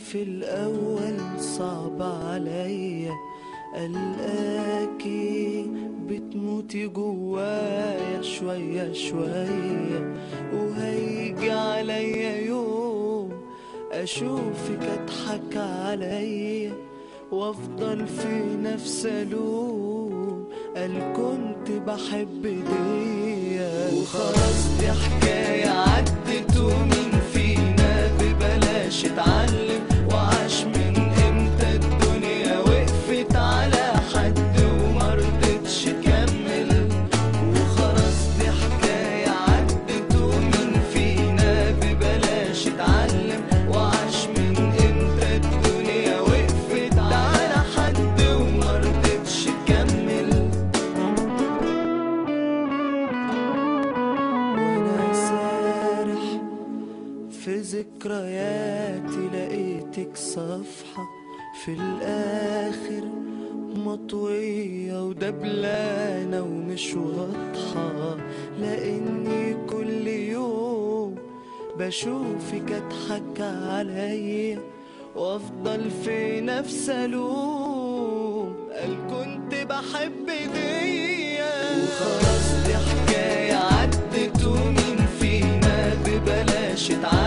في الأول صعب عليا ألقاكي بتموتي جوايا شوية شوية وهيجي عليا يوم أشوفك أضحك عليا وأفضل في نفس ألوم قال كنت بحب ديا وخلاص دي حكاية عدت ومين فينا ببلاش اتعلم وعاش من امتى الدنيا وقفت على حد ومرضتش تكمل وخلاص دي حكاية عدت ومين فينا ببلاش اتعلم وعاش من امتى الدنيا وقفت على حد ومرضتش تكمل وانا سارح في ذكرياتي لقيتك صفحة في الآخر مطوية ودبلانة ومش واضحة لأني كل يوم بشوفك أضحك عليا وأفضل في نفس ألوم قال كنت بحب ديا وخلاص دي حكاية عدت ومين فينا ببلاش اتعلم